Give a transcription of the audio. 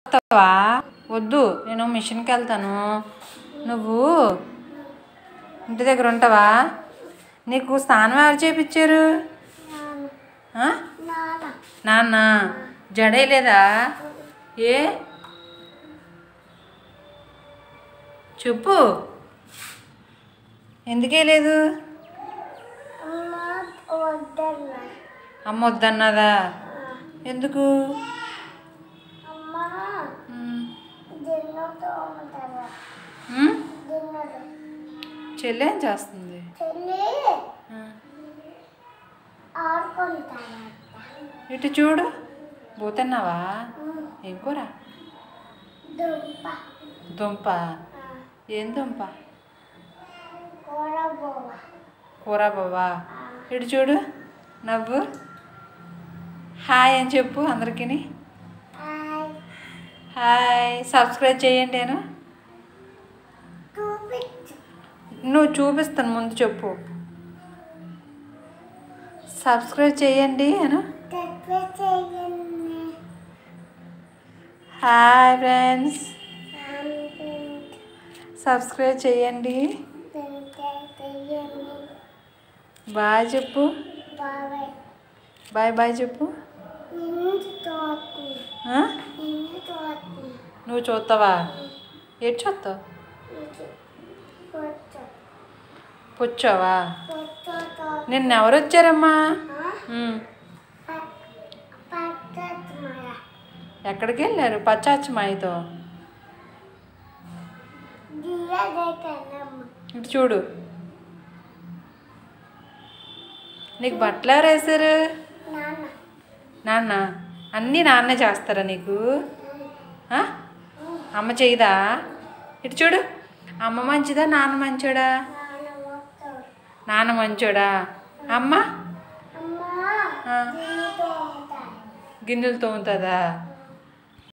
వస్తావా వద్దు నేను మిషన్కి వెళ్తాను నువ్వు ఇంటి దగ్గర ఉంటావా నీకు స్నానం ఎవరు చేపించారు ఆ? నాన్న జడే లేదా ఏ చెప్పు ఎందుకే లేదు అమ్మ వద్దన్నదా ఎందుకు ఉమ్. ఉమ్? చెల్లి ఏం చేస్తుంది ఆ. ఇటు చూడు పోతున్నావా ఏం కూర దుంప ఏం దుంప కూర బావా ఇటు చూడు నవ్వు హాయ్ అని చెప్పు అందరికీ హాయ్ సబ్స్క్రైబ్ చేయండి నేను నువ్వు చూపిస్తాను ముందు చెప్పు సబ్స్క్రైబ్ చేయండి అను హాయ్ ఫ్రెండ్స్ సబ్స్క్రైబ్ చేయండి బాయ్ చెప్పు బాయ్ బాయ్ చెప్పు ఆ? నువ్వు చూస్తావా ఎటు చూస్తావు పుచ్చావా నిన్న ఎవరు వచ్చారమ్మా ఉమ్. ఎక్కడికి వెళ్ళారు పచ్చాచి మాయతో ఇటు చూడు నీకు బట్టలు ఎవరు వేసారు నాన్న అన్నీ నాన్నే చేస్తారా నీకు ఆ? అమ్మ చేయదా ఇటు చూడు అమ్మ మంచిదా నాన్న మంచోడా నాన్న మంచోడా అమ్మ ఆ. గిన్నెలు తోముతుందా